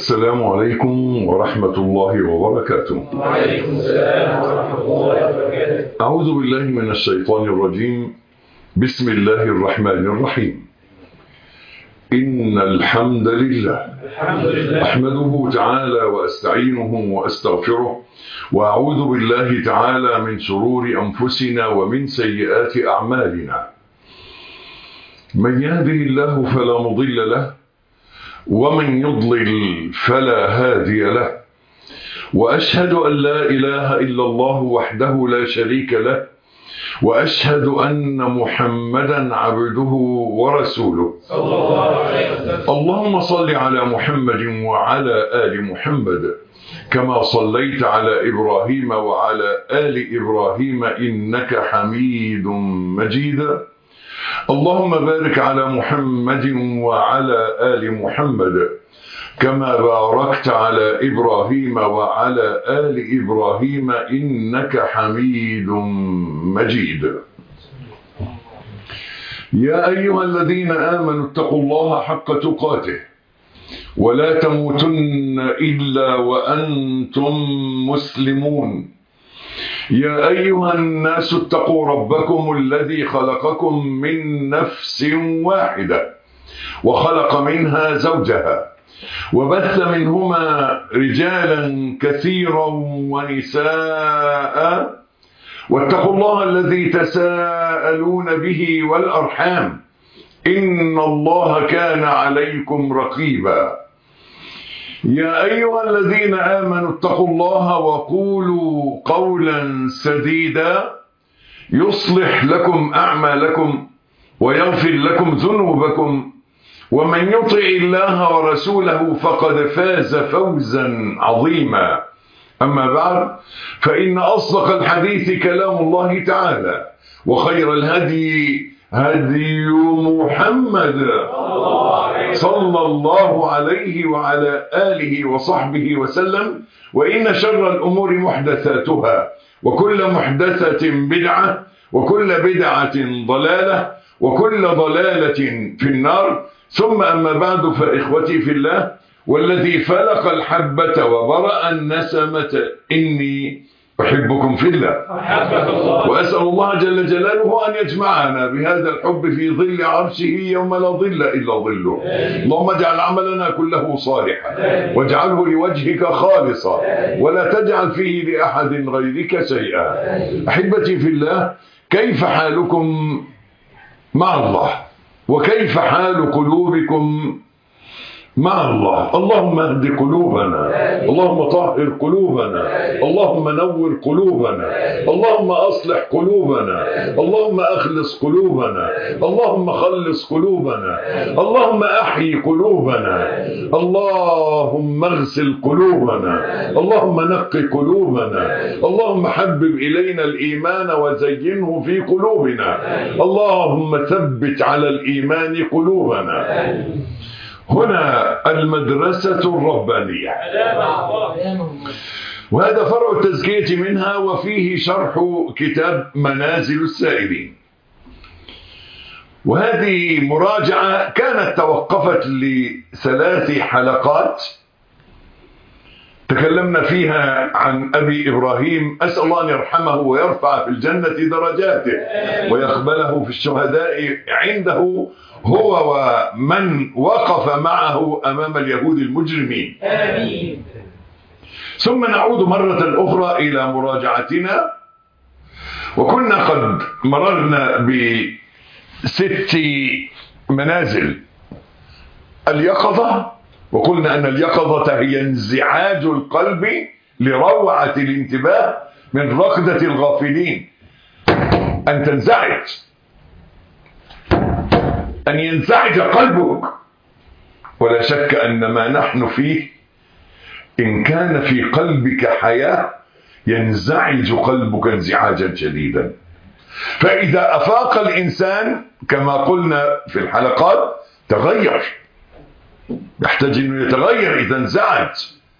السلام عليكم ورحمة الله وبركاته وعليكم السلام ورحمة الله وبركاته أعوذ بالله من الشيطان الرجيم بسم الله الرحمن الرحيم إن الحمد لله الحمد لله أحمده تعالى وأستعينه وأستغفره وأعوذ بالله تعالى من شرور أنفسنا ومن سيئات أعمالنا من يهده الله فلا مضل له ومن يضلل فلا هادي له وأشهد أن لا إله إلا الله وحده لا شريك له وأشهد أن محمدا عبده ورسوله صلى الله عليه وسلم اللهم صل على محمد وعلى آل محمد كما صليت على إبراهيم وعلى آل إبراهيم إنك حميد مجيد اللهم بارك على محمد وعلى آل محمد كما باركت على إبراهيم وعلى آل إبراهيم إنك حميد مجيد يا أيها الذين آمنوا اتقوا الله حق تقاته ولا تموتن إلا وأنتم مسلمون يا أيها الناس اتقوا ربكم الذي خلقكم من نفس واحدة وخلق منها زوجها وبث منهما رجالا كثيرا ونساء واتقوا الله الذي تساءلون به والأرحام إن الله كان عليكم رقيبا يا أيها الذين آمنوا اتقوا الله وقولوا قولا سديدا يصلح لكم أعمالكم ويغفر لكم ذنوبكم ومن يطع الله ورسوله فقد فاز فوزا عظيما أما بعد فإن أصدق الحديث كلام الله تعالى وخير الهدي هدي محمد صلى الله عليه وعلى آله وصحبه وسلم وإن شر الأمور محدثاتها وكل محدثة بدعة وكل بدعة ضلالة وكل ضلالة في النار ثم أما بعد فإخوتي في الله والذي فلق الحبة وبرأ النسمة إني أحبكم في الله أحبك الله وأسأل الله جل جلاله أن يجمعنا بهذا الحب في ظل عرشه يوم لا ظل إلا ظله اللهم اجعل عملنا كله صالحا واجعله لوجهك خالصا ولا تجعل فيه لأحد غيرك شيئا أحبتي في الله كيف حالكم مع الله وكيف حال قلوبكم مع الله اللهم اهد قلوبنا اللهم طهر قلوبنا اللهم نور قلوبنا اللهم اصلح قلوبنا اللهم اخلص قلوبنا اللهم خلص قلوبنا اللهم احيي قلوبنا اللهم اغسل قلوبنا اللهم نق قلوبنا اللهم حبب الينا الايمان وزينه في قلوبنا اللهم ثبت على الايمان قلوبنا هنا المدرسة الربانية سلام الله وهذا فرع التزكية منها وفيه شرح كتاب منازل السائلين وهذه مراجعة كانت توقفت لثلاث حلقات تكلمنا فيها عن أبي إبراهيم أسأل الله أن يرحمه ويرفع في الجنة درجاته ويقبله في الشهداء عنده هو ومن وقف معه أمام اليهود المجرمين آمين ثم نعود مرة أخرى إلى مراجعتنا وكنا قد مررنا بست منازل اليقظة وقلنا أن اليقظة هي انزعاج القلب لروعة الانتباه من رقدة الغافلين أن تنزعج أن ينزعج قلبك ولا شك أن ما نحن فيه إن كان في قلبك حياة ينزعج قلبك انزعاجا شديدا فإذا أفاق الإنسان كما قلنا في الحلقات تغير يحتاج أنه يتغير إذا انزعج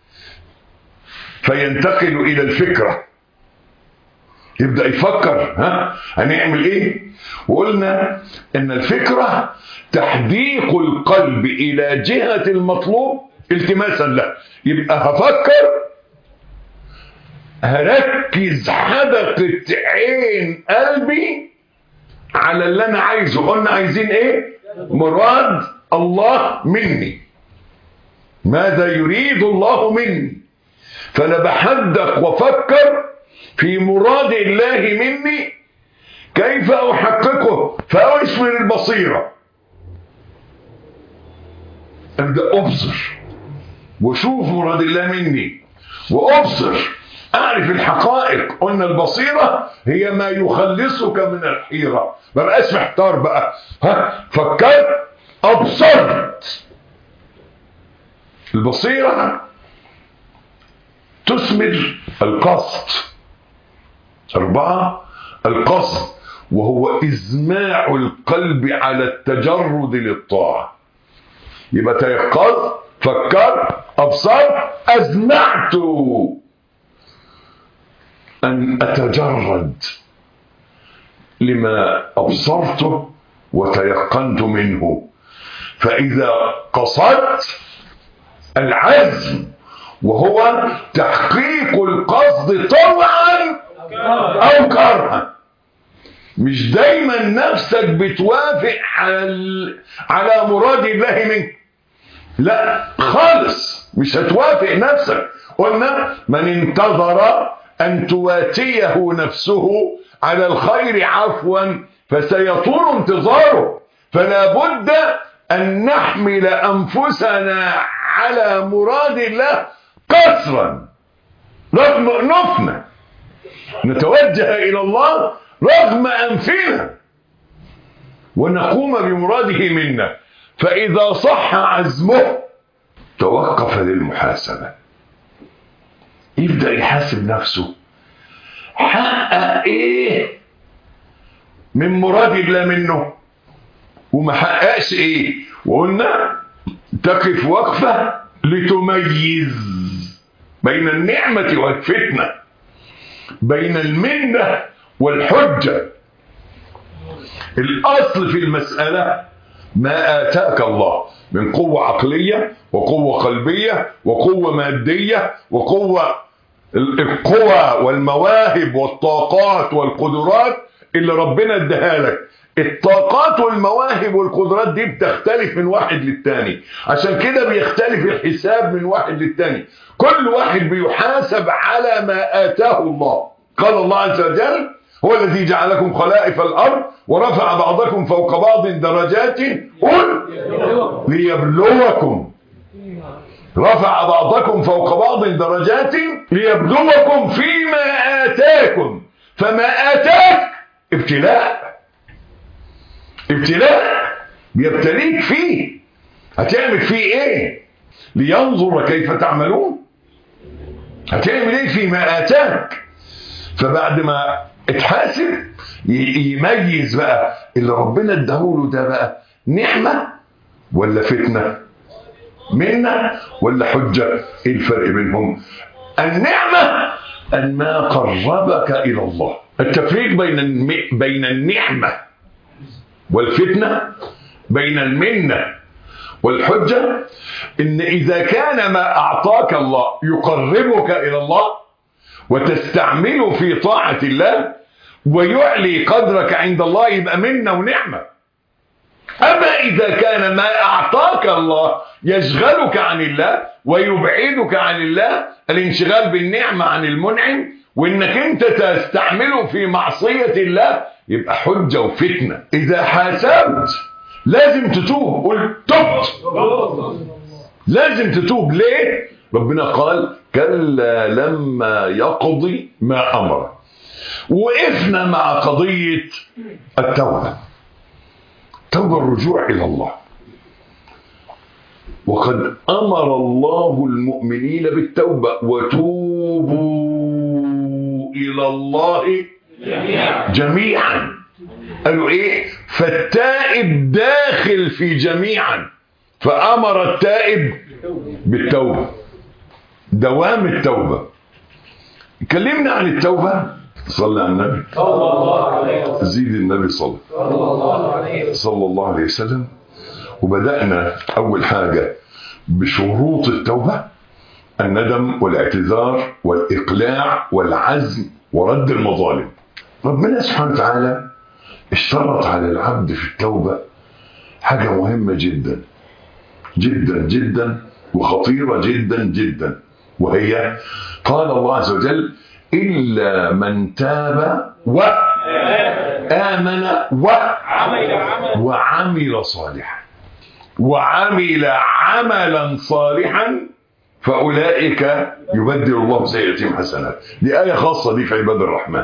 فينتقل إلى الفكرة يبدأ يفكر ها هنعمل ايه وقلنا ان الفكرة تحديق القلب الى جهة المطلوب التماسا له يبقى هفكر هركز حدقة عين قلبي على اللي انا عايزه قلنا عايزين ايه مراد الله مني ماذا يريد الله مني فانا بحدق وافكر في مراد الله مني كيف احققه فاشمل البصيره ابدا ابصر واشوف مراد الله مني وابصر اعرف الحقائق قلنا البصيره هي ما يخلصك من الحيره ما بقاش محتار بقى ها فكرت ابصرت البصيره تثمر القصد أربعة القصد وهو إزماع القلب على التجرد للطاعة يبقى تيقظ فكرت أبصرت أزمعت أن أتجرد لما أبصرته وتيقنت منه فإذا قصدت العزم وهو تحقيق القصد طوعا او كرها مش دايما نفسك بتوافق على على مراد الله منك لا خالص مش هتوافق نفسك قلنا من انتظر ان تواتيه نفسه على الخير عفوا فسيطول انتظاره فلا بد ان نحمل انفسنا على مراد الله قصرا رغم انوفنا نتوجه الى الله رغم انفنا ونقوم بمراده منا فاذا صح عزمه توقف للمحاسبه يبدا يحاسب نفسه حقق ايه من مراد الله منه وما حققش ايه وقلنا تقف وقفه لتميز بين النعمه والفتنه بين المنة والحجة الأصل في المسألة ما آتاك الله من قوة عقلية وقوة قلبية وقوة مادية وقوة القوى والمواهب والطاقات والقدرات اللي ربنا اداها لك الطاقات والمواهب والقدرات دي بتختلف من واحد للتاني عشان كده بيختلف الحساب من واحد للتاني كل واحد بيحاسب على ما آتاه الله قال الله عز وجل هو الذي جعلكم خلائف الأرض ورفع بعضكم فوق بعض درجات قل ليبلوكم رفع بعضكم فوق بعض درجات ليبلوكم فيما آتاكم فما آتاك ابتلاء ابتلاء بيبتليك فيه هتعمل فيه ايه لينظر كيف تعملون هتعمل ايه فيما اتاك فبعد ما اتحاسب يميز بقى اللي ربنا اداهوله ده بقى نعمه ولا فتنه منه ولا حجه ايه الفرق بينهم النعمه ان ما قربك الى الله التفريق بين الم... بين النعمه والفتنه بين المنه والحجه ان اذا كان ما اعطاك الله يقربك الى الله وتستعمله في طاعه الله ويعلي قدرك عند الله يبقى منه ونعمه اما اذا كان ما اعطاك الله يشغلك عن الله ويبعدك عن الله الانشغال بالنعمه عن المنعم وانك انت تستعمله في معصيه الله يبقى حجه وفتنه اذا حاسبت لازم تتوب قل تبت لازم تتوب ليه ربنا قال كلا لما يقضي ما امر وقفنا مع قضيه التوبه توبه الرجوع الى الله وقد امر الله المؤمنين بالتوبه وتوبوا الى الله جميعا جميعا قالوا ايه فالتائب داخل في جميعا فامر التائب بالتوبه دوام التوبه اتكلمنا عن التوبه صلى على النبي صلى الله عليه وسلم زيد النبي صلى صلى الله عليه وسلم صلى الله عليه وسلم وبدأنا أول حاجة بشروط التوبة الندم والاعتذار والإقلاع والعزم ورد المظالم ربنا سبحانه وتعالى اشترط على العبد في التوبة حاجة مهمة جدا جدا جدا وخطيرة جدا جدا وهي قال الله عز وجل إلا من تاب وآمن و وعمل صالحا وعمل عملا صالحا فأولئك يبدل الله سيئاتهم حسنات دي آية خاصة دي في عباد الرحمن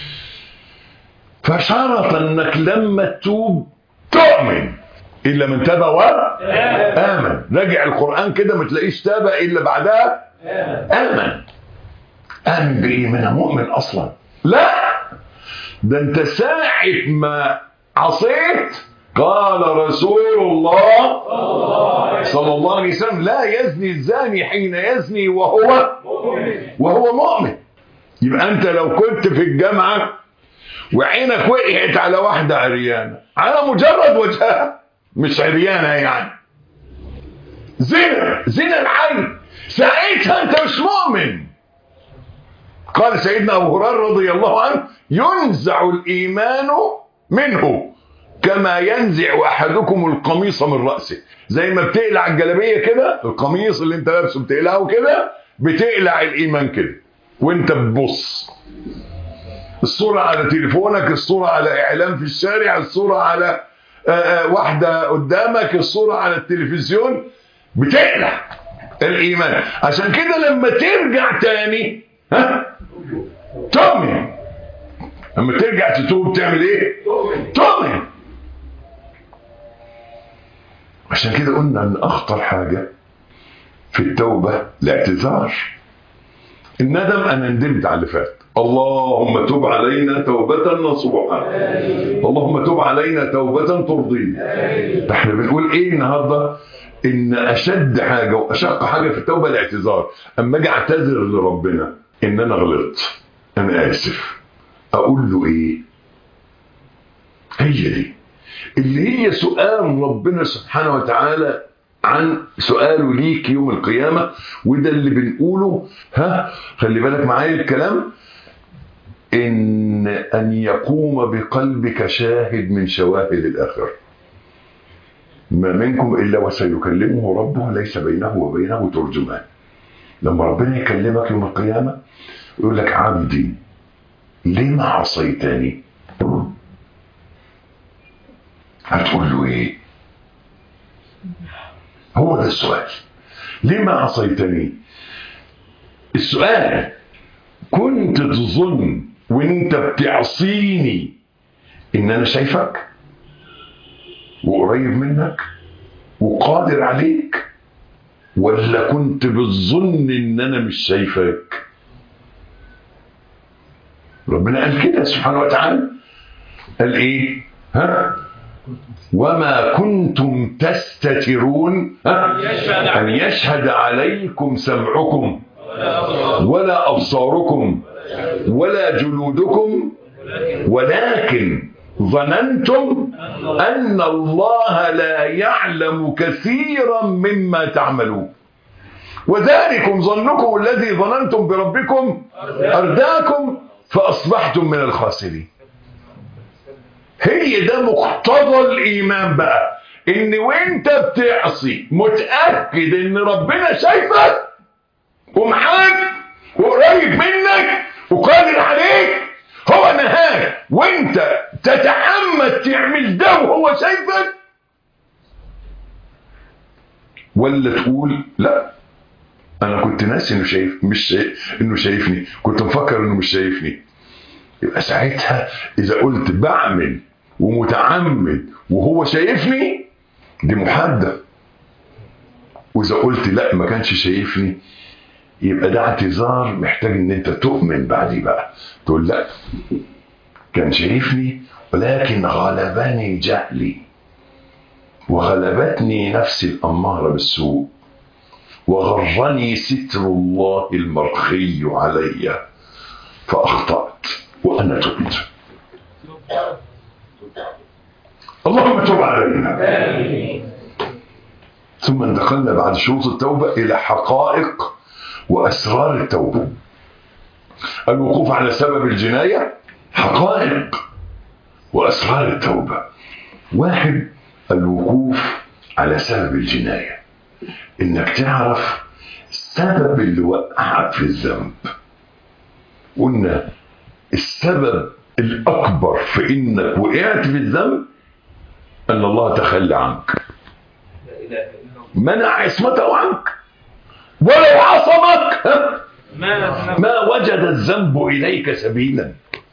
فشرط انك لما تتوب تؤمن الا من تاب وامن راجع القران كده ما تلاقيش تاب الا بعدها امن امن بايه من مؤمن اصلا لا ده انت ساعه ما عصيت قال رسول الله صلى الله عليه وسلم لا يزني الزاني حين يزني وهو وهو مؤمن يبقى انت لو كنت في الجامعه وعينك وقعت على واحدة عريانة على مجرد وجهها مش عريانة يعني زنا زنا العين ساعتها انت مش مؤمن قال سيدنا ابو هريره رضي الله عنه ينزع الايمان منه كما ينزع احدكم القميص من راسه زي ما بتقلع الجلابيه كده القميص اللي انت لابسه بتقلعه كده بتقلع الايمان كده وانت بتبص الصورة على تليفونك الصورة على إعلام في الشارع الصورة على آآ آآ واحدة قدامك الصورة على التلفزيون بتقلع الإيمان عشان كده لما ترجع تاني ها تؤمن لما ترجع تتوب تعمل ايه تؤمن عشان كده قلنا ان اخطر حاجة في التوبة الاعتذار الندم انا ندمت على اللي فات اللهم تب علينا توبة نصوحا اللهم تب علينا توبة ترضينا احنا بنقول ايه النهاردة ان اشد حاجة واشق حاجة في التوبة الاعتذار اما اجي اعتذر لربنا ان انا غلطت انا اسف اقول له ايه هي دي اللي هي سؤال ربنا سبحانه وتعالى عن سؤاله ليك يوم القيامة وده اللي بنقوله ها خلي بالك معايا الكلام إن أن يقوم بقلبك شاهد من شواهد الآخرة ما منكم إلا وسيكلمه ربه ليس بينه وبينه ترجمان لما ربنا يكلمك يوم القيامة يقول لك عبدي لما عصيتني هتقول له ايه هو ده السؤال لما عصيتني السؤال كنت تظن وانت بتعصيني ان انا شايفك وقريب منك وقادر عليك ولا كنت بتظن ان انا مش شايفك ربنا قال كده سبحانه وتعالى قال ايه ها وما كنتم تستترون ها؟ أن يشهد عليكم سمعكم ولا أبصاركم ولا جلودكم ولكن ظننتم أن الله لا يعلم كثيرا مما تعملون وذلكم ظنكم الذي ظننتم بربكم أرداكم فأصبحتم من الخاسرين هي ده مقتضى الايمان بقى ان وانت بتعصي متاكد ان ربنا شايفك ومعاك وقريب منك وقادر عليك هو نهاك وانت تتعمد تعمل ده وهو شايفك ولا تقول لا انا كنت ناسي انه شايف مش شايف انه شايفني كنت مفكر انه مش شايفني يبقى ساعتها اذا قلت بعمل ومتعمد وهو شايفني دي محادة واذا قلت لا ما كانش شايفني يبقى ده اعتذار محتاج ان انت تؤمن بعديه بقى تقول لا كان شايفني ولكن غلبني جهلي وغلبتني نفسي الاماره بالسوء وغرني ستر الله المرخي علي فاخطات وانا تبت اللهم تب علينا ثم انتقلنا بعد شروط التوبة إلى حقائق وأسرار التوبة الوقوف على سبب الجناية حقائق وأسرار التوبة واحد الوقوف على سبب الجناية إنك تعرف السبب اللي وقعك في الذنب قلنا السبب الأكبر في إنك وقعت في الذنب أن الله تخلى عنك لا اله الا الله منع عصمته عنك ولو عصمك ها؟ ما ما وجد الذنب إليك سبيلا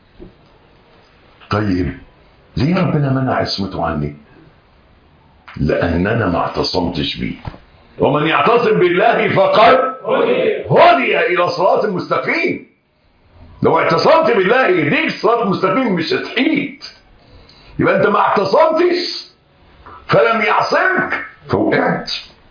طيب ليه ربنا منع عصمته عني لأننا ما اعتصمتش بيه ومن يعتصم بالله فقد هدي إلى صراط مستقيم لو اعتصمت بالله يهديك صراط مستقيم مش هتحيد يبقى انت ما اعتصمتش فلم يعصمك فوقعت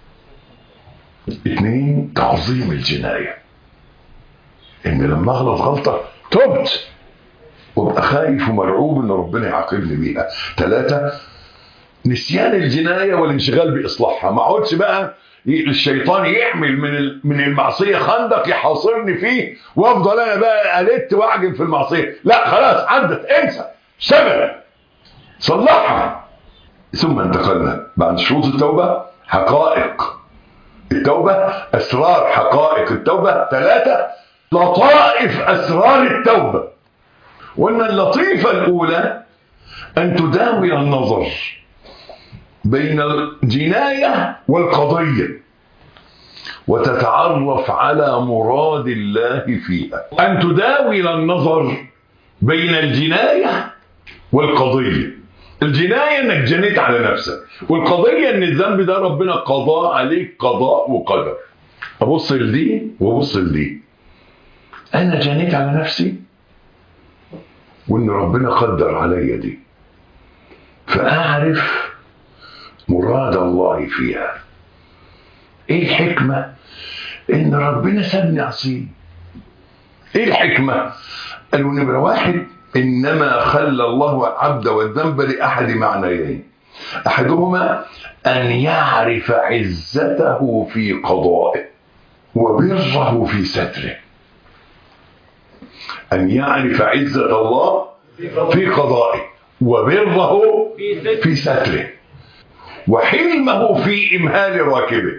اثنين تعظيم الجنايه ان لما اغلط غلطه تبت وابقى خايف ومرعوب ان ربنا يعاقبني بيها ثلاثه نسيان الجنايه والانشغال باصلاحها ما اقعدش بقى ي- الشيطان يعمل من ال- من المعصيه خندق يحاصرني فيه وافضل انا بقى الت واعجن في المعصيه لا خلاص عدت انسى شغله صلحها ثم انتقلنا بعد شروط التوبه حقائق التوبه اسرار حقائق التوبه ثلاثه لطائف اسرار التوبه وان اللطيفه الاولى ان تداوي النظر بين الجنايه والقضيه وتتعرف على مراد الله فيها ان تداول النظر بين الجنايه والقضيه الجنايه انك جنيت على نفسك والقضيه ان الذنب ده ربنا قضاه عليك قضاء وقدر ابص لدي وابص لدي انا جنيت على نفسي وان ربنا قدر عليا دي فاعرف مراد الله فيها ايه الحكمه ان ربنا سابني اعصيه ايه الحكمه قالوا نمره واحد انما خلى الله العبد والذنب لاحد معنيين احدهما ان يعرف عزته في قضائه وبره في ستره ان يعرف عزه الله في قضائه وبره في ستره وحلمه في إمهال راكبه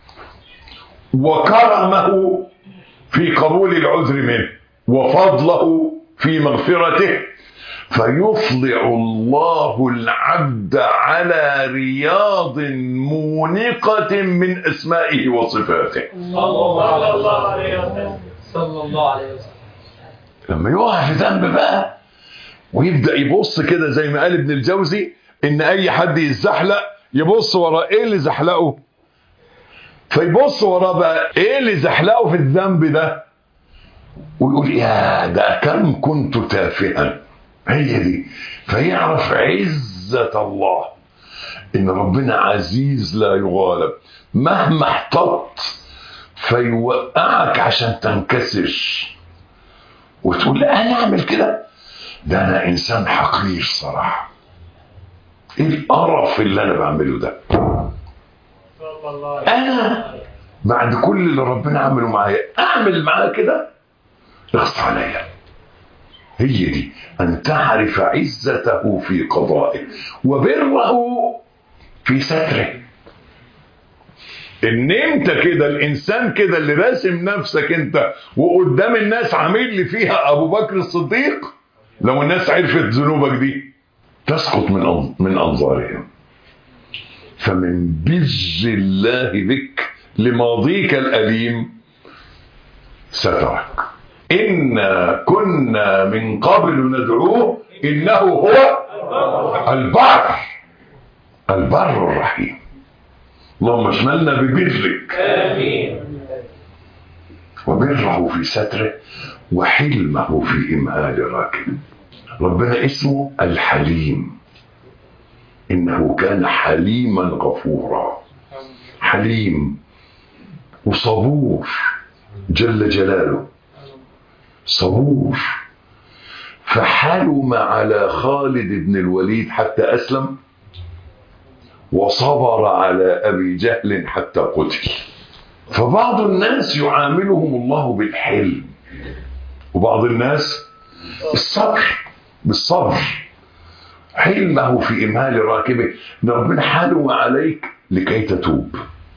وكرمه في قبول العذر منه وفضله في مغفرته فيطلع الله العبد على رياض مونقة من أسمائه وصفاته صلى الله عليه وسلم صلى الله عليه وسلم لما يقع في ذنب بقى ويبدا يبص كده زي ما قال ابن الجوزي ان اي حد يتزحلق يبص وراه ايه اللي زحلقه فيبص وراه بقى ايه اللي زحلقه في الذنب ده ويقول يا ده كم كنت تافها هي دي فيعرف عزة الله ان ربنا عزيز لا يغالب مهما احتطت فيوقعك عشان تنكسر وتقول انا اعمل كده ده انا انسان حقير صراحه ايه القرف اللي انا بعمله ده صلى الله عليه انا بعد كل اللي ربنا عمله معايا اعمل معاه كده اخص عليا هي دي ان تعرف عزته في قضائه وبره في ستره ان انت كده الانسان كده اللي راسم نفسك انت وقدام الناس عامل لي فيها ابو بكر الصديق لو الناس عرفت ذنوبك دي تسقط من أن- من انظارهم فمن بر الله بك لماضيك الأليم سترك إنا كنا من قبل ندعوه إنه هو البر البر الرحيم اللهم اشملنا ببرك آمين وبره في ستره وحلمه في إمهال راكب ربنا اسمه الحليم إنه كان حليما غفورا حليم وصبور جل جلاله صبور فحلم على خالد بن الوليد حتى أسلم وصبر على أبي جهل حتى قتل فبعض الناس يعاملهم الله بالحلم وبعض الناس بالصبر بالصبر حلمه في إمهال راكبه إن ربنا حلم عليك لكي تتوب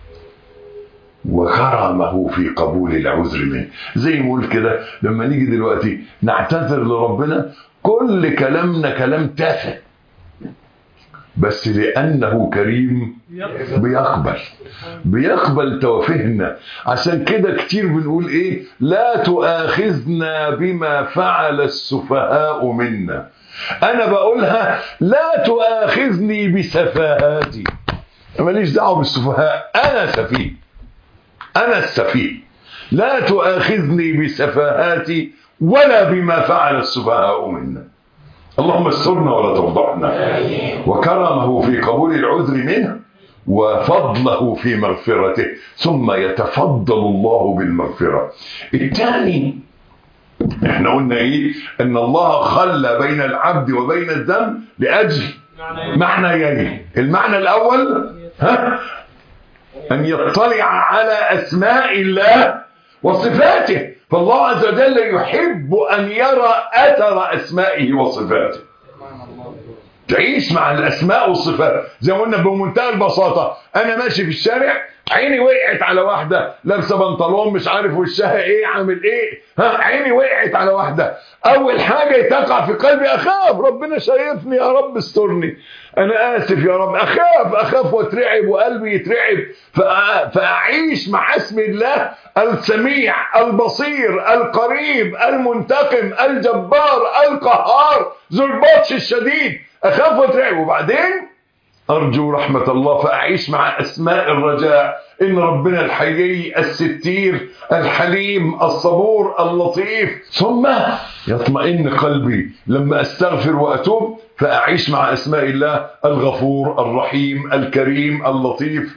وكرمه في قبول العذر منه زي ما قلت كده لما نيجي دلوقتي نعتذر لربنا كل كلامنا كلام تافه بس لأنه كريم بيقبل بيقبل توافهنا عشان كده كتير بنقول ايه لا تؤاخذنا بما فعل السفهاء منا انا بقولها لا تؤاخذني بسفاهاتي ماليش دعوه بالسفهاء انا سفيه انا السفيه لا تؤاخذني بسفاهاتي ولا بما فعل السفهاء منا اللهم استرنا ولا تفضحنا وكرمه في قبول العذر منه وفضله في مغفرته ثم يتفضل الله بالمغفرة الثاني احنا قلنا ايه ان الله خلى بين العبد وبين الذنب لأجل معنيين المعنى الاول ها ان يطلع على اسماء الله وصفاته فالله عز وجل يحب ان يرى اثر اسمائه وصفاته تعيش مع الاسماء والصفات زي ما قلنا بمنتهى البساطه انا ماشي في الشارع عيني وقعت على واحده لابسه بنطلون مش عارف وشها ايه عامل ايه ها عيني وقعت على واحده اول حاجه تقع في قلبي اخاف ربنا شايفني يا رب استرني انا اسف يا رب اخاف اخاف واترعب وقلبي يترعب فأ- فاعيش مع اسم الله السميع البصير القريب المنتقم الجبار القهار ذو البطش الشديد اخاف واترعب وبعدين أرجو رحمة الله فأعيش مع أسماء الرجاء إن ربنا الحيي الستير الحليم الصبور اللطيف ثم يطمئن قلبي لما أستغفر وأتوب فأعيش مع أسماء الله الغفور الرحيم الكريم اللطيف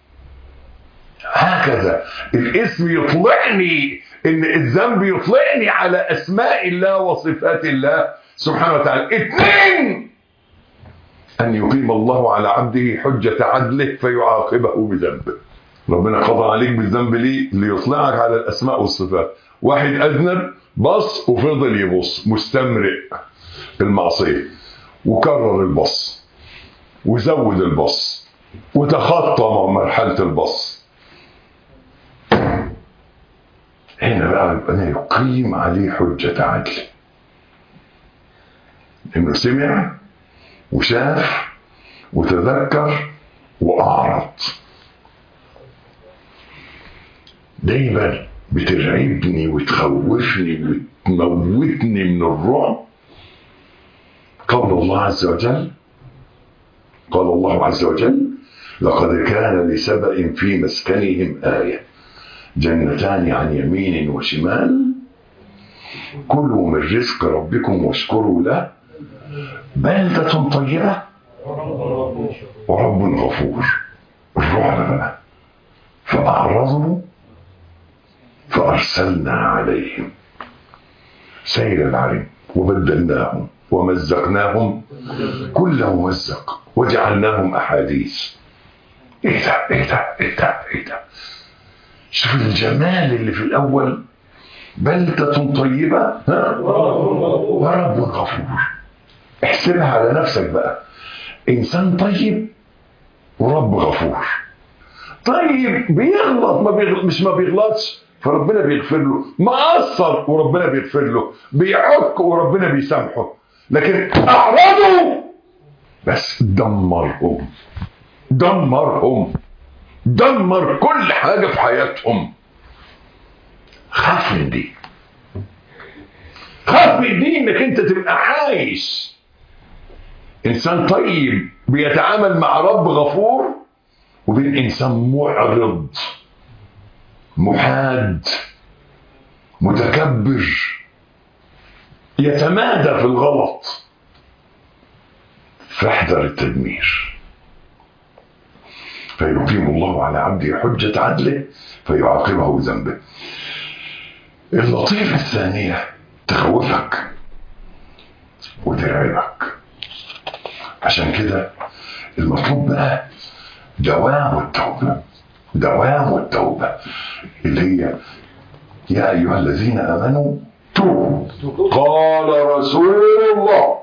هكذا الاسم يطلعني ان الذنب يطلعني على اسماء الله وصفات الله سبحانه وتعالى اثنين أن يقيم الله على عبده حجة عدله فيعاقبه بذنبه ربنا قضى عليك بالذنب ليه؟ ليطلعك على الأسماء والصفات واحد أذنب بص وفضل يبص مستمرئ المعصية وكرر البص وزود البص وتخطى مع مرحلة البص هنا بقى ربنا يقيم عليه حجة عدل إنه سمع وشاف وتذكر وأعرض دايما بترعبني وتخوفني وتموتني من الرعب قول الله عز وجل قال الله عز وجل لقد كان لسبأ في مسكنهم آية جنتان عن يمين وشمال كلوا من رزق ربكم واشكروا له بلدة طيبة ورب غفور الرعب بقى فأعرضوا فأرسلنا عليهم سيل العلم وبدلناهم ومزقناهم كل ممزق وجعلناهم أحاديث إيه ده إيه ده إيه ده إيه ده شوف الجمال اللي في الأول بلدة طيبة ها ورب غفور احسبها على نفسك بقى انسان طيب ورب غفور طيب بيغلط ما بيغلط مش ما بيغلطش فربنا بيغفر له مقصر وربنا بيغفر له بيعك وربنا بيسامحه لكن اعرضوا بس دمرهم دمرهم دمر كل حاجة في حياتهم خاف من دي خاف من دي انك انت تبقى عايش انسان طيب بيتعامل مع رب غفور وبين انسان معرض محاد متكبر يتمادى في الغلط فاحذر التدمير فيقيم الله على عبده حجة عدله فيعاقبه ذنبه اللطيفة الثانية تخوفك وترعبك عشان كده المطلوب بقى دوام التوبة دوام التوبة اللي هي يا أيها الذين آمنوا توبوا قال رسول الله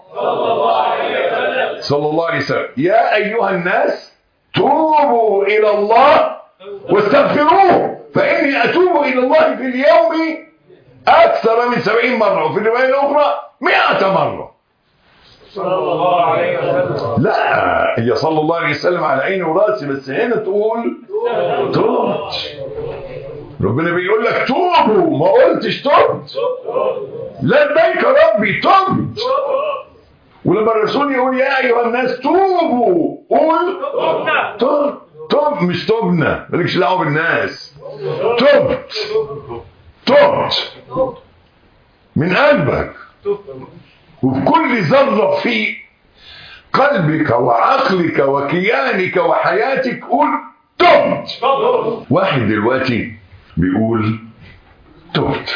صلى الله عليه وسلم يا أيها الناس توبوا إلى الله واستغفروه فإني أتوب إلى الله في اليوم أكثر من سبعين مرة وفي الرواية الأخرى مئة مرة صلى الله عليه وسلم لا هي صلى الله عليه وسلم على عيني وراسي بس هنا تقول تبت ربنا بيقول لك توبوا ما قلتش تبت لبيك ربي تبت ولما الرسول يقول يا ايها الناس توبوا قول تب تب مش تبنا مالكش دعوه بالناس تبت تبت من قلبك وفي كل ذره في قلبك وعقلك وكيانك وحياتك قول تبت واحد دلوقتي بيقول تبت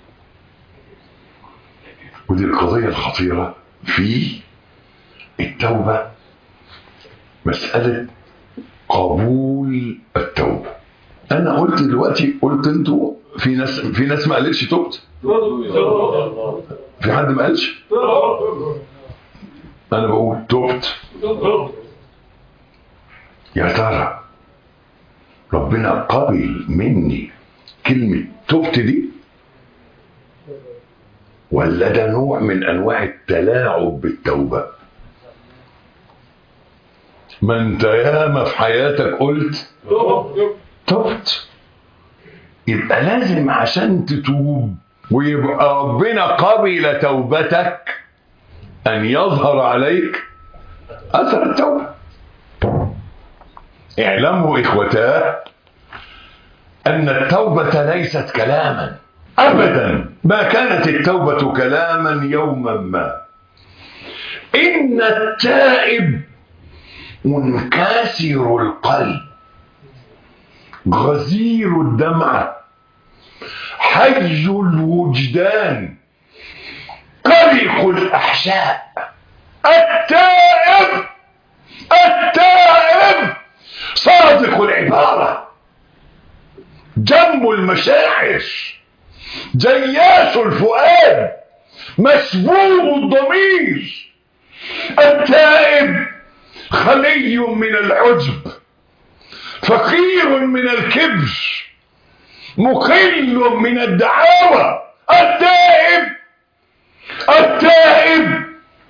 ودي القضية الخطيرة في التوبة مسألة قبول التوبة أنا قلت دلوقتي قلت أنتوا في ناس في ناس ما قالتش تبت في حد ما قالش أنا بقول تبت يا ترى ربنا قبل مني كلمة تبت دي ولا ده نوع من انواع التلاعب بالتوبة ما انت ياما في حياتك قلت تبت يبقى لازم عشان تتوب ويبقى ربنا قبل توبتك ان يظهر عليك اثر التوبه اعلموا اخوتاه ان التوبه ليست كلاما ابدا ما كانت التوبه كلاما يوما ما ان التائب منكسر القلب غزير الدمعه حي الوجدان قلق الاحشاء التائب التائب صادق العبارة جم المشاعر جياش الفؤاد مسبوب الضمير التائب خلي من العجب فقير من الكبر مقل من الدعاوى التائب التائب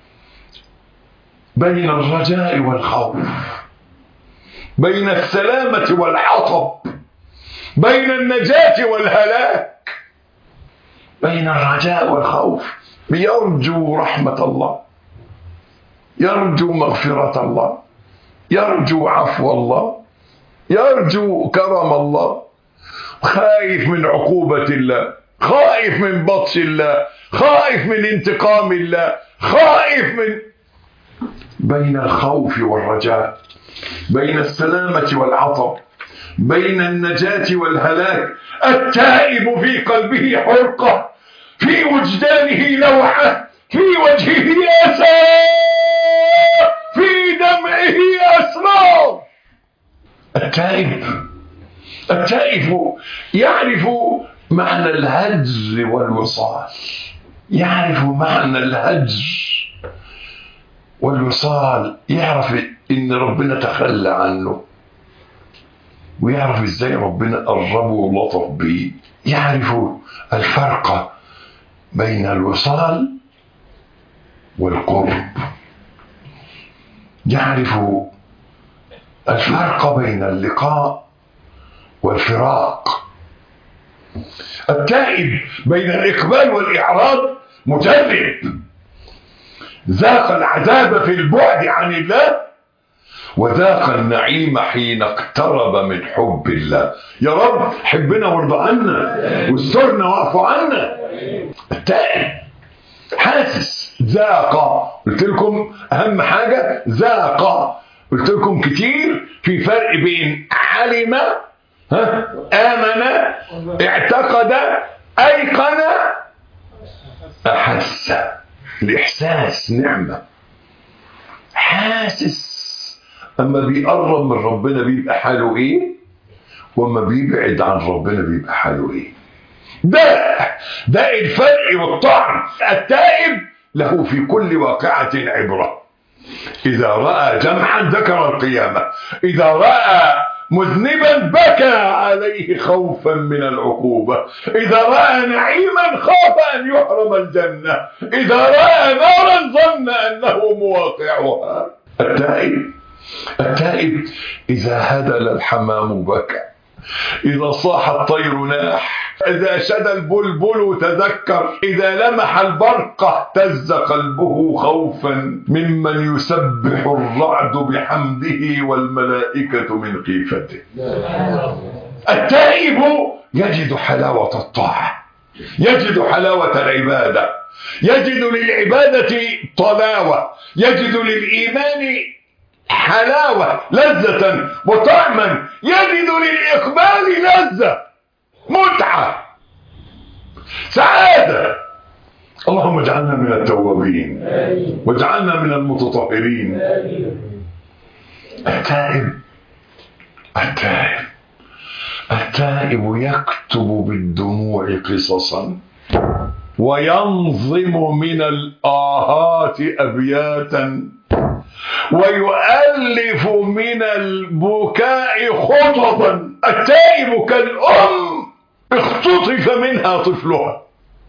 بين الرجاء والخوف بين السلامة والعطب بين النجاة والهلاك بين الرجاء والخوف يرجو رحمة الله يرجو مغفرة الله يرجو عفو الله يرجو كرم الله خايف من عقوبة الله خايف من بطش الله خايف من انتقام الله خايف من بين الخوف والرجاء بين السلامة والعطب بين النجاة والهلاك التائب في قلبه حرقة في وجدانه لوعة في وجهه أسى في دمعه أسرار التائب التائب يعرف معنى الهجر والوصال يعرف معنى الهجر والوصال يعرف ان ربنا تخلى عنه ويعرف ازاي ربنا قربه ولطف بيه يعرف الفرق بين الوصال والقرب يعرف الفرق بين اللقاء والفراق التائب بين الإقبال والإعراض مجرب ذاق العذاب في البعد عن الله وذاق النعيم حين اقترب من حب الله يا رب حبنا وارضى عنا واسترنا واعف عنا التائب حاسس ذاق قلت لكم اهم حاجه ذاق قلت لكم كتير في فرق بين علم ها امن اعتقد ايقن احس الاحساس نعمه حاسس اما بيقرب من ربنا بيبقى حاله ايه واما بيبعد عن ربنا بيبقى حاله ايه ده ده الفرق والطعن التائب له في كل واقعة عبرة إذا رأى جمعا ذكر القيامة إذا رأى مذنبا بكى عليه خوفا من العقوبة إذا رأى نعيما خاف أن يحرم الجنة إذا رأى نارا ظن أنه مواقعها التائب التائب إذا هدل الحمام بكى إذا صاح الطير ناح إذا شد البلبل تذكر إذا لمح البرق اهتز قلبه خوفا ممن يسبح الرعد بحمده والملائكة من خيفته التائب يجد حلاوة الطاعة يجد حلاوة العبادة يجد للعبادة طلاوة يجد للإيمان حلاوة لذة وطعما يجد للإقبال لذة متعة سعادة اللهم اجعلنا من التوابين واجعلنا من المتطهرين التائب التائب التائب يكتب بالدموع قصصا وينظم من الآهات أبياتا ويؤلف من البكاء خططا التائب كالأم اختطف منها طفلها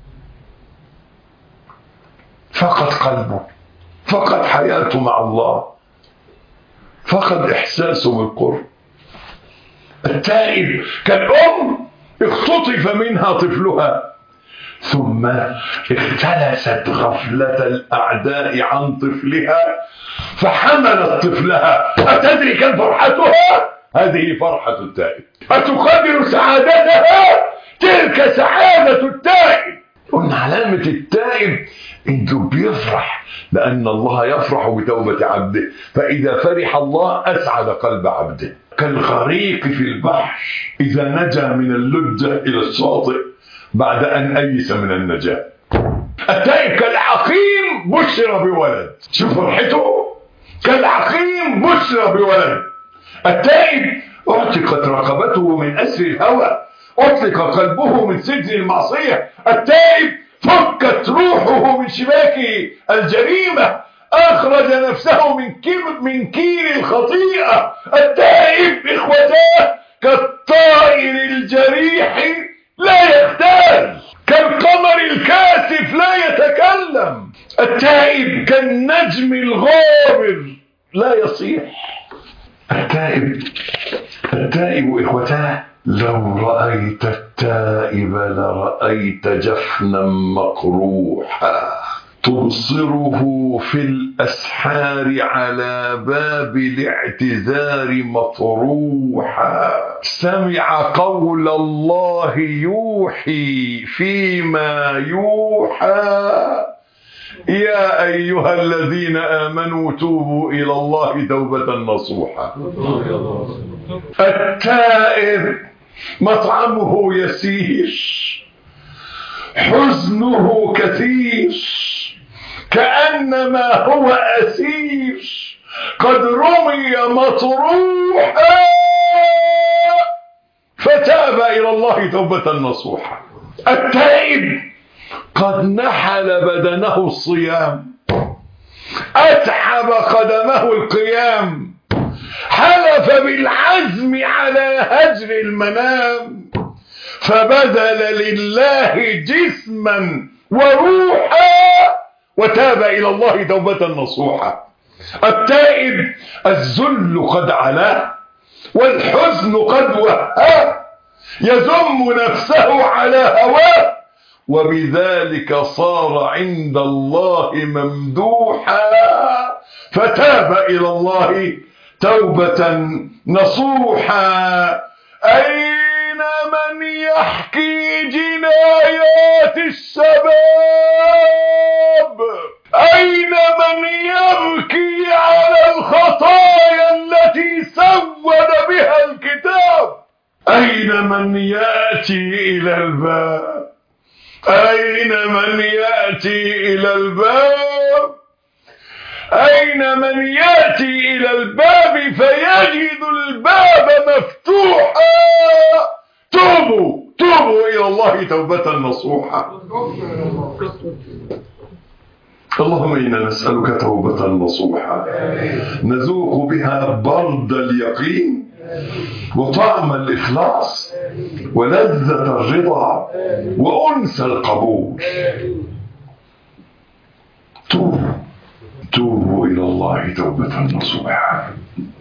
فقد قلبه فقد حياته مع الله فقد إحساسه بالقرب التائب كالأم اختطف منها طفلها ثم اختلست غفلة الأعداء عن طفلها فحملت طفلها أتدري كم فرحتها؟ هذه فرحة التائب أتقدر سعادتها؟ تلك سعادة التائب قلنا علامة التائب انه بيفرح لأن الله يفرح بتوبة عبده فإذا فرح الله أسعد قلب عبده كالغريق في البحر إذا نجا من اللجة إلى الشاطئ بعد أن أيس من النجاة التائب كالعقيم بشر بولد شوف فرحته كالعقيم بشر بولد التائب اعتقت رقبته من أسر الهوى أطلق قلبه من سجن المعصية التائب فكت روحه من شباك الجريمة أخرج نفسه من كير, من كير الخطيئة التائب إخوتاه كالطائر الجريح لا يختال كالقمر الكاسف لا يتكلم التائب كالنجم الغابر لا يصيح التائب التائب إخوتاه لو رأيت التائب لرأيت جفنا مقروحا تبصره في الأسحار على باب الاعتذار مطروحا سمع قول الله يوحي فيما يوحى يا أيها الذين آمنوا توبوا إلى الله توبة نصوحا التائب مطعمه يسير حزنه كثير كأنما هو أسير قد رمي مطروحا فتاب إلى الله توبة نصوحا التائب قد نحل بدنه الصيام أتعب قدمه القيام حلف بالعزم على هجر المنام فبذل لله جسما وروحا وتاب إلى الله توبة نصوحا التائب الذل قد علاه والحزن قد وهاه يذم نفسه على هواه وبذلك صار عند الله ممدوحا فتاب إلى الله توبة نصوحا أين من يحكي جنايات الشباب أين من يبكي على الخطايا التي سود بها الكتاب أين من يأتي إلى الباب أين من يأتي إلى الباب أين من يأتي إلى الباب فيجد الباب مفتوحا توبوا توبوا إلى الله توبة نصوحا اللهم إنا نسألك توبة نصوحا نذوق بها برد اليقين وطعم الإخلاص ولذة الرضا وأنس القبول توبوا توبوا إلى الله توبة نصوحا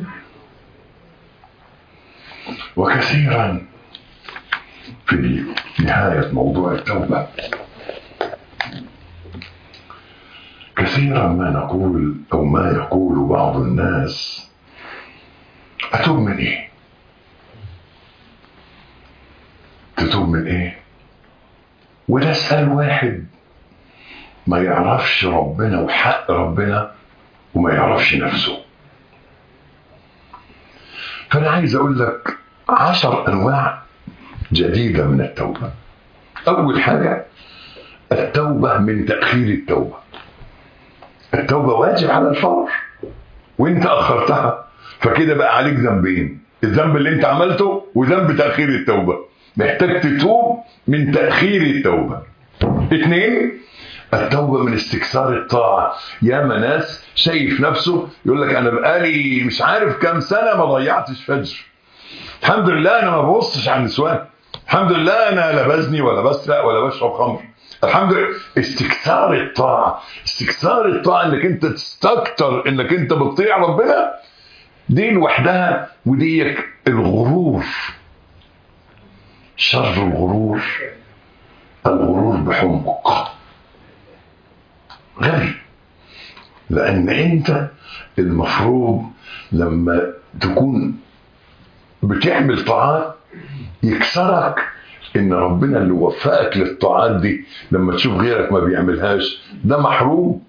وكثيرا في نهاية موضوع التوبة كثيرا ما نقول أو ما يقول بعض الناس أتوب من إيه؟ تتوب من إيه؟ وده اسأل واحد ما يعرفش ربنا وحق ربنا وما يعرفش نفسه فأنا عايز أقول لك عشر أنواع جديدة من التوبة أول حاجة التوبة من تأخير التوبة التوبة واجب على الفور وانت أخرتها فكده بقى عليك ذنبين الذنب اللي انت عملته وذنب تأخير التوبة محتاج تتوب من تأخير التوبة اثنين التوبة من استكثار الطاعة يا ناس شايف نفسه يقول لك أنا بقالي مش عارف كام سنة ما ضيعتش فجر الحمد لله أنا ما ببصش على النسوان الحمد لله أنا لا بزني ولا بسرق ولا بشرب خمر الحمد لله استكثار الطاعة استكثار الطاعة انك انت تستكتر انك انت بتطيع ربنا دي لوحدها وديك الغرور شر الغرور الغرور بحمق غبي لان انت المفروض لما تكون بتعمل طاعات يكسرك ان ربنا اللي وفقك للطاعات دي لما تشوف غيرك ما بيعملهاش ده محروم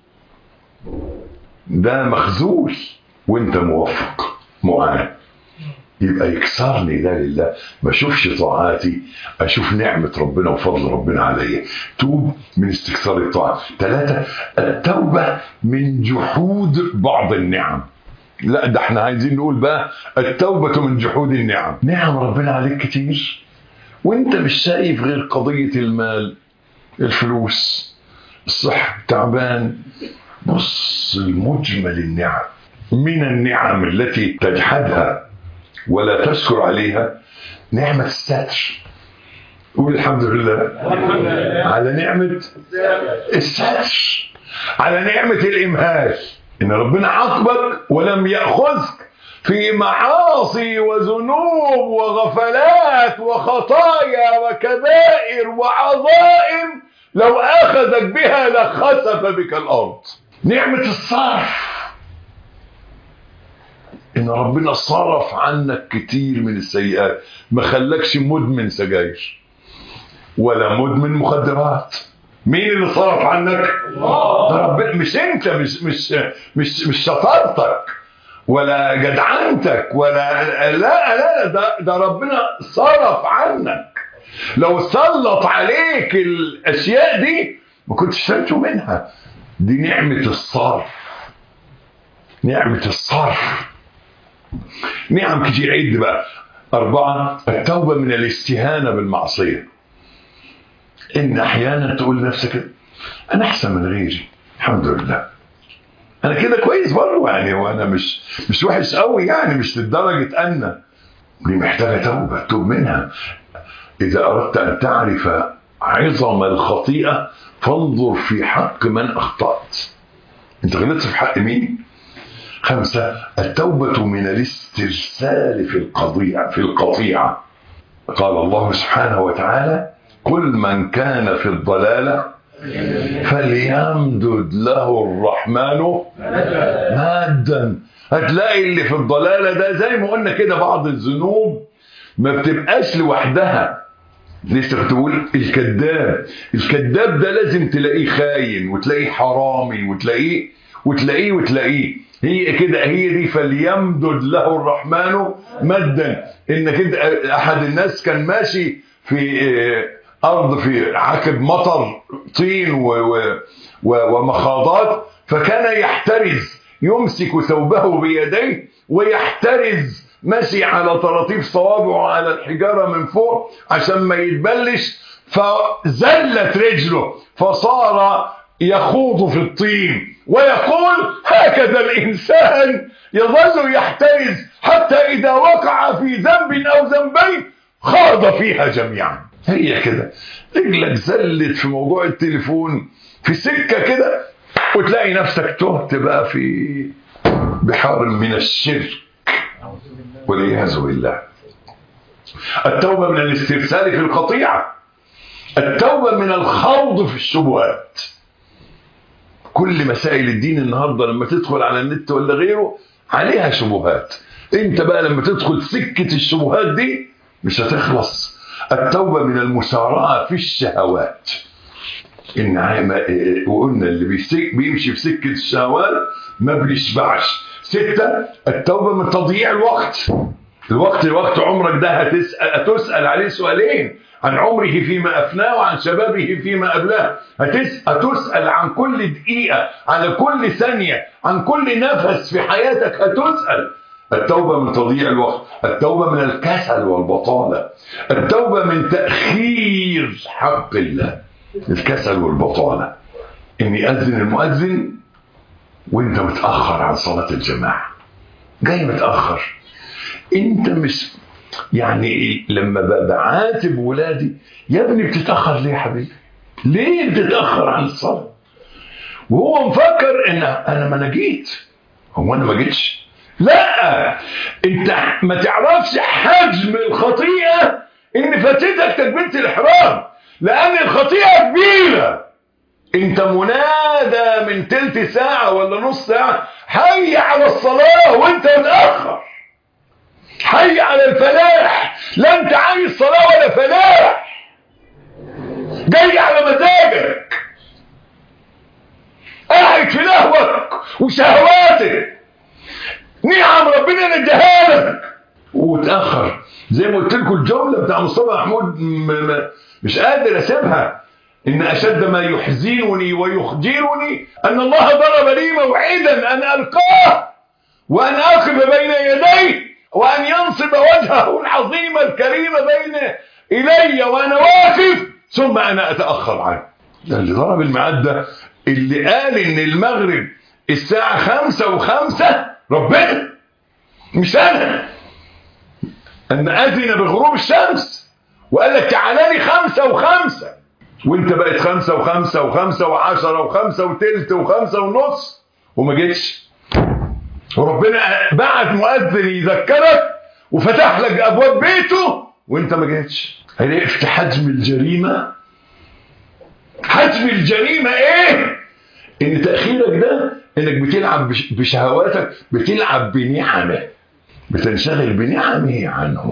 ده مخذول وانت موفق معاه يبقى يكسرني ده لله ما اشوفش طاعاتي اشوف نعمة ربنا وفضل ربنا عليا توب من استكثار الطاعة ثلاثة التوبة من جحود بعض النعم لا ده احنا عايزين نقول بقى التوبة من جحود النعم نعم ربنا عليك كتير وانت مش شايف غير قضية المال الفلوس الصحة تعبان بص المجمل النعم من النعم التي تجحدها ولا تشكر عليها نعمة الستر قول الحمد لله على نعمة الستر على نعمة الإمهال إن ربنا عاقبك ولم يأخذك في معاصي وذنوب وغفلات وخطايا وكبائر وعظائم لو أخذك بها لخسف بك الأرض نعمة الصرف إن ربنا صرف عنك كتير من السيئات ما خلاكش مدمن سجاير ولا مدمن مخدرات مين اللي صرف عنك؟ ده ربنا مش انت مش مش مش مش شطارتك ولا جدعنتك ولا لا لا ده ده ربنا صرف عنك لو سلط عليك الاشياء دي ما كنتش تنجو منها دي نعمة الصرف نعمة الصرف نعم كتير عد بقى أربعة التوبة من الاستهانة بالمعصية إن أحيانا تقول لنفسك أنا أحسن من غيري الحمد لله أنا كده كويس برضه يعني وأنا مش مش وحش قوي يعني مش لدرجة أن دي محتاجة توبة توب منها إذا أردت أن تعرف عظم الخطيئة فانظر في حق من أخطأت أنت غلطت في حق مين؟ خمسة التوبة من الاسترسال في القضية في القطيعة قال الله سبحانه وتعالى كل من كان في الضلالة فليمدد له الرحمن مادا هتلاقي اللي في الضلالة ده زي ما قلنا كده بعض الذنوب ما بتبقاش لوحدها لسه بتقول الكذاب الكذاب ده لازم تلاقيه خاين وتلاقيه حرامي وتلاقيه وتلاقيه وتلاقيه هي كده هي دي فليمدد له الرحمن مدا انك انت احد الناس كان ماشي في ارض في عكب مطر طين و و و ومخاضات فكان يحترز يمسك ثوبه بيديه ويحترز ماشي على طراطيف صوابعه على الحجارة من فوق عشان ما يتبلش فزلت رجله فصار يخوض في الطين ويقول هكذا الإنسان يظل يحترز حتى إذا وقع في ذنب أو ذنبين خاض فيها جميعا هي كده رجلك زلت في موضوع التليفون في سكة كده وتلاقي نفسك تهت بقى في بحار من الشرك والعياذ بالله التوبة من الاسترسال في القطيعة التوبة من الخوض في الشبهات كل مسائل الدين النهاردة لما تدخل على النت ولا غيره عليها شبهات انت بقى لما تدخل سكة الشبهات دي مش هتخلص التوبة من المسارعة في الشهوات إن وقلنا اللي بيسك بيمشي في سكة الشهوات ما بيشبعش ستة التوبة من تضييع الوقت الوقت الوقت عمرك ده هتسأل, هتسأل عليه سؤالين عن عمره فيما أفناه وعن شبابه فيما أبلاه هتسأل عن كل دقيقة على كل ثانية عن كل نفس في حياتك هتسأل التوبة من تضييع الوقت التوبة من الكسل والبطالة التوبة من تأخير حق الله الكسل والبطالة إن يأذن المؤذن وانت متأخر عن صلاة الجماعة جاي متأخر انت مش يعني لما بعاتب ولادي يا ابني بتتأخر ليه يا حبيبي ليه بتتأخر عن الصلاة وهو مفكر ان انا ما انا جيت هو انا ما جيتش لا انت ما تعرفش حجم الخطيئة ان فاتتك تكبيرة الاحرام لان الخطيئة كبيرة انت منادى من تلت ساعة ولا نص ساعة حي على الصلاة وانت متأخر حي على الفلاح لا انت عايز صلاة ولا فلاح جاي على مزاجك قاعد في لهوك وشهواتك نعم ربنا نديها لك وتأخر زي ما قلت لكم الجملة بتاع مصطفى محمود مش قادر اسيبها إن أشد ما يحزنني ويخجلني أن الله ضرب لي موعدا أن ألقاه وأن أقف بين يديه وأن ينصب وجهه العظيم الكريم بين إلي وأنا واقف ثم أنا أتأخر عنه ده اللي ضرب الميعاد ده اللي قال إن المغرب الساعة خمسة وخمسة ربنا مش أنا أن أذن بغروب الشمس وقال لك تعالى لي خمسة وخمسة وانت بقت خمسة وخمسة وخمسة وعشرة وخمسة وتلت وخمسة ونص وما جيتش وربنا بعت مؤذن يذكرك وفتح لك ابواب بيته وانت ما جيتش عرفت حجم الجريمة حجم الجريمة ايه ان تأخيرك ده انك بتلعب بشهواتك بتلعب بنعمه بتنشغل بنعمه عنه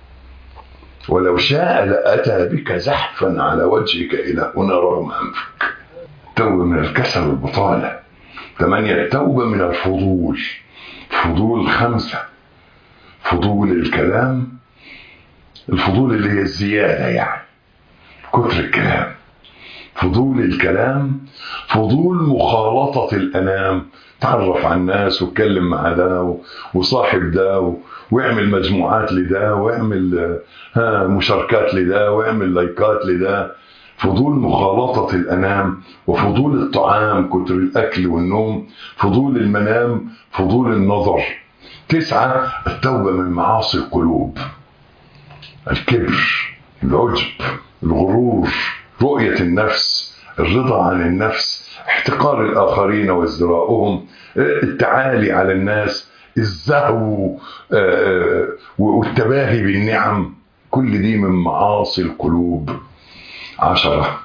ولو شاء لأتى بك زحفا على وجهك إلى هنا رغم أنفك توبة من الكسل والبطالة ثمانية التوبة من الفضول فضول خمسة فضول الكلام الفضول اللي هي الزيادة يعني كتر الكلام فضول الكلام فضول مخالطة الأنام تعرف على الناس واتكلم مع ده وصاحب ده واعمل مجموعات لده واعمل ها مشاركات لده واعمل لايكات لده فضول مخالطة الأنام وفضول الطعام كتر الأكل والنوم فضول المنام فضول النظر تسعة التوبة من معاصي القلوب الكبر العجب الغرور رؤية النفس الرضا عن النفس احتقار الآخرين وازدراؤهم التعالي على الناس الزهو والتباهي بالنعم كل دي من معاصي القلوب عشرة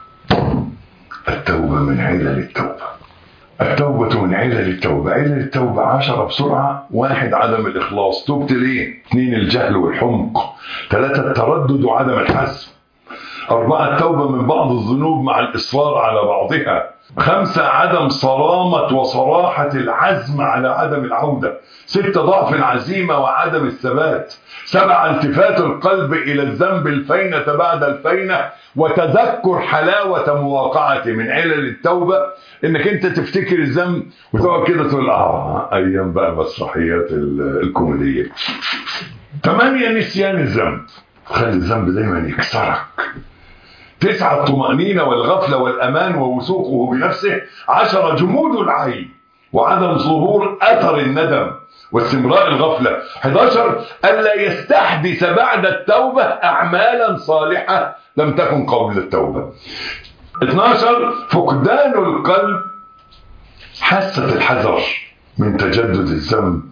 التوبة من علل التوبة التوبة من علل التوبة علل التوبة عشرة بسرعة واحد عدم الإخلاص تبت ليه اثنين الجهل والحمق ثلاثة التردد وعدم الحزم أربعة التوبة من بعض الذنوب مع الإصرار على بعضها خمسة عدم صرامة وصراحة العزم على عدم العودة ستة ضعف العزيمة وعدم الثبات سبعة التفات القلب إلى الذنب الفينة بعد الفينة وتذكر حلاوة مواقعته من علل التوبة انك انت تفتكر الذنب وتقعد كده تقول اه ايام بقى مسرحيات الكوميدية ثمانية نسيان الذنب خلي الذنب دايما يكسرك تسعة الطمأنينة والغفلة والأمان ووثوقه بنفسه عشرة جمود العين وعدم ظهور أثر الندم واستمرار الغفلة 11 ألا يستحدث بعد التوبة أعمالا صالحة لم تكن قبل التوبة 12 فقدان القلب حاسة الحذر من تجدد الذنب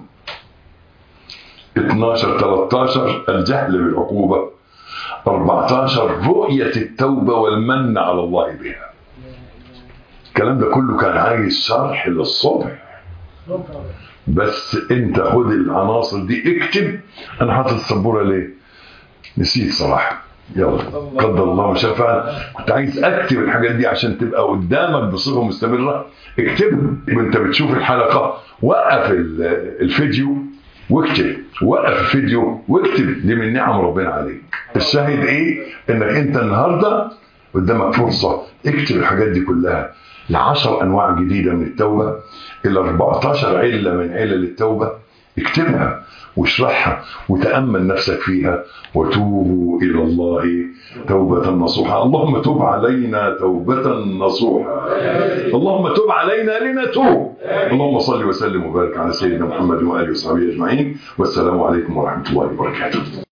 12 13 الجهل بالعقوبة 14 رؤية التوبة والمن على الله بها الكلام ده كله كان عايز شرح للصبح بس انت خد العناصر دي اكتب انا حاطط السبوره ليه نسيت صراحه يلا قدر الله ما شاء فعل كنت عايز اكتب الحاجات دي عشان تبقى قدامك بصيغه مستمره اكتبها وانت بتشوف الحلقه وقف الفيديو واكتب وقف الفيديو واكتب دي من نعم ربنا عليك الشاهد ايه انك انت النهارده قدامك فرصه اكتب الحاجات دي كلها لعشر انواع جديده من التوبه الى 14 عله من علل التوبه اكتبها واشرحها وتامل نفسك فيها وتوبوا الى الله توبه نصوحه اللهم تب علينا توبه نصوحه اللهم تب علينا لنتوب اللهم صل وسلم وبارك على سيدنا محمد واله وصحبه اجمعين والسلام عليكم ورحمه الله وبركاته